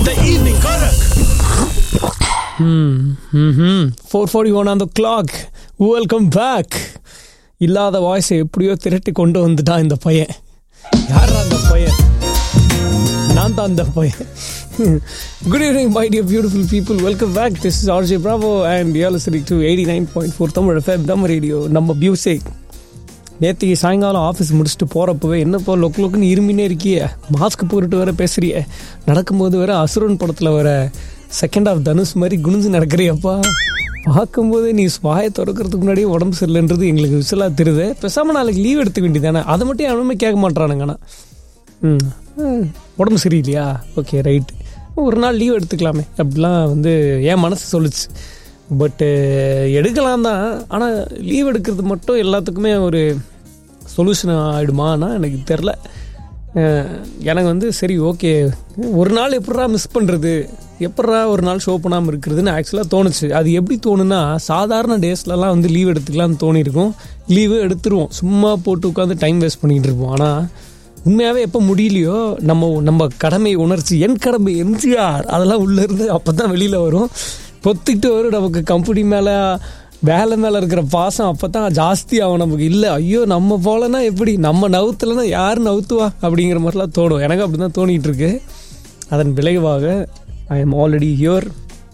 The evening Korak. Four forty one on the clock welcome back இல்லாத வாய்ஸை எப்படியோ திரட்டி கொண்டு வந்துட்டான் இந்த பையன் யாரா அந்த பையன் நான் தான் அந்த பையன் good evening my dear beautiful people welcome back this is RJ Bravo and you listening to eighty nine point four Tamil FM நம்ம ரேடியோ நம்ம மியூசிக் நேற்றுக்கு சாயங்காலம் ஆஃபீஸ் முடிச்சுட்டு போகிறப்பவே என்னப்போ லொக்கு லொக்குன்னு இருமினே இருக்கியே மாஸ்க் போட்டுட்டு வேற பேசுறியே நடக்கும்போது வேற அசுரன் படத்தில் வர செகண்ட் ஆஃப் தனுஷ் மாதிரி குனிஞ்சு நடக்கிறியப்பா பார்க்கும்போது நீ வாயை திறக்கிறதுக்கு முன்னாடியே உடம்பு சரியில்லைன்றது எங்களுக்கு விசிலாக தெரியுது பேசாமல் நாளைக்கு லீவ் எடுத்துக்க வேண்டியதானே அதை மட்டும் எவனுமே கேட்க மாட்டானுங்கண்ணா ம் ம், உடம்பு சரியில்லையா ஓகே ரைட் ஒரு நாள் லீவ் எடுத்துக்கலாமே அப்படிலாம் வந்து என் மனசு சொல்லுச்சு பட்டு எடுக்கலாம் தான் ஆனால் லீவ் எடுக்கிறது மட்டும் எல்லாத்துக்குமே ஒரு சொல்யூஷன் ஆகிடுமானா எனக்கு தெரில அஹ், எனக்கு வந்து சரி ஓகே ஒரு நாள் எப்பட்றா மிஸ் பண்ணுறது எப்பட்றா ஒரு நாள் ஷோ பண்ணாமல் இருக்கிறதுன்னு ஆக்சுவலாக தோணுச்சு அது எப்படி தோணுன்னா சாதாரண டேஸ்லலாம் வந்து லீவ் எடுத்துக்கலாம்னு தோணியிருக்கும் லீவு எடுத்துருவோம் சும்மா போட்டு உட்காந்து டைம் வேஸ்ட் பண்ணிகிட்டு இருப்போம் ஆனால் உண்மையாகவே எப்போ முடியலையோ நம்ம நம்ம கடமை உணர்ச்சி என் கடமை எம்ஜிஆர் அதெல்லாம் உள்ளே இருந்து அப்போ தான் வெளியில் வரும் பொத்திக்கிட்டு வரும் நமக்கு கம்பெனி மேலே வேலை மேலே இருக்கிற பாசம் அப்போ தான் ஜாஸ்தி ஆகும் நமக்கு இல்லை ஐயோ நம்ம போலனா எப்படி நம்ம நவுத்துலனா யார் நவுத்துவா அப்படிங்கிற மாதிரிலாம் தோணும் எனக்கு அப்படி தான் தோணிகிட்டு இருக்கு அதன் விளைவாக I am already here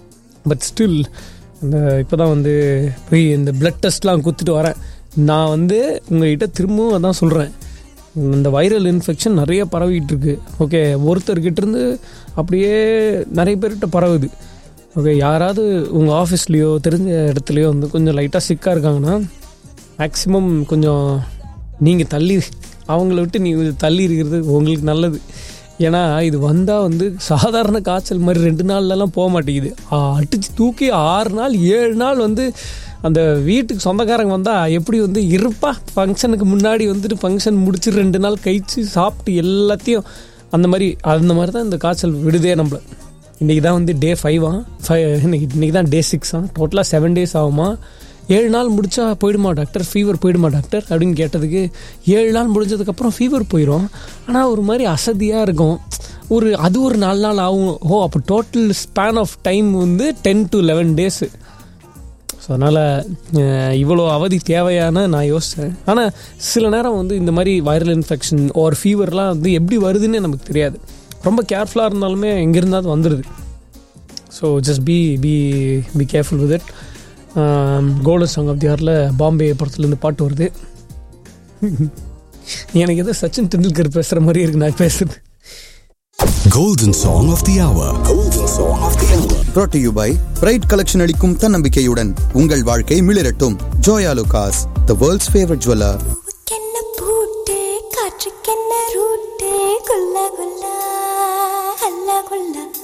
but still இந்த இப்போ தான் வந்து போய் இந்த பிளட் டெஸ்ட்லாம் குத்துட்டு வரேன் நான் வந்து உங்ககிட்ட திரும்பவும் அதான் சொல்கிறேன் இந்த வைரல் இன்ஃபெக்ஷன் நிறைய பரவிட்டு இருக்கு ஓகே ஒருத்தர்கிட்ட இருந்து அப்படியே நிறைய பேர்கிட்ட பரவுது ஓகே யாராவது உங்கள் ஆஃபீஸ்லேயோ தெரிஞ்ச இடத்துலையோ வந்து கொஞ்சம் லைட்டாக சிக்காக இருக்காங்கன்னா மேக்ஸிமம் கொஞ்சம் நீங்கள் தள்ளி அவங்கள விட்டு நீ கொஞ்சம் தள்ளி இருக்கிறது உங்களுக்கு நல்லது ஏன்னா இது வந்தால் வந்து சாதாரண காய்ச்சல் மாதிரி ரெண்டு நாள்லலாம் போக மாட்டேங்குது ஆ, அடிச்சு தூக்கி ஆறு நாள் ஏழு நாள் வந்து அந்த வீட்டுக்கு சொந்தக்காரங்க வந்தால் எப்படி வந்து இருப்பா ஃபங்க்ஷனுக்கு முன்னாடி வந்துட்டு ஃபங்க்ஷன் முடிச்சு ரெண்டு நாள் கழிச்சு சாப்பிட்டு எல்லாத்தையும் அந்த மாதிரி அந்த மாதிரி தான் இந்த காய்ச்சல் விடுதே நம்மள இன்றைக்கி தான் வந்து டே ஃபைவா ஃபைவ் இன்னைக்கு இன்றைக்கி தான் டே சிக்ஸா டோட்டலாக செவன் டேஸ் ஆகுமா ஏழு நாள் முடிச்சா போயிடுமா டாக்டர் ஃபீவர் போயிடுமா டாக்டர் அப்படின்னு கேட்டதுக்கு ஏழு நாள் முடிஞ்சதுக்கப்புறம் ஃபீவர் போயிடும் ஆனால் ஒரு மாதிரி அசதியாக இருக்கும் ஒரு அது ஒரு நாலு நாள் ஆகும் ஓ அப்போ டோட்டல் ஸ்பேன் ஆஃப் டைம் வந்து ten to eleven days so அதனால் இவ்வளோ அவதி தேவையான நான் யோசித்தேன் ஆனால் சில நேரம் வந்து இந்த மாதிரி வைரல் இன்ஃபெக்ஷன் ஒரு ஃபீவர்லாம் வந்து எப்படி வருதுன்னு நமக்கு தெரியாது ரொம்ப கேர்ஃபுல்லாக இருந்தாலுமே எங்கே இருந்தாலும் வந்துடுது so just be be be careful with it golden song of the ஹாரில் பாம்பே படத்துலேருந்து பாட்டு வருது எனக்கு ஏதோ சச்சின் டெண்டுல்கர் பேசுகிற மாதிரி இருக்கு நான் பேசுறது Golden Song of the Hour. Golden Song of the Hour. brought to you by bright collection அளிக்கும் தன்னம்பிக்கையுடன் உங்கள் வாழ்க்கை மிளிரட்டும் Joyalukkas the world's favourite jeweller பூக்கென்ன பூட்டு காற்றுக்கென்ன ரூட்டு குல்ல குல்லா அல்ல குல்லா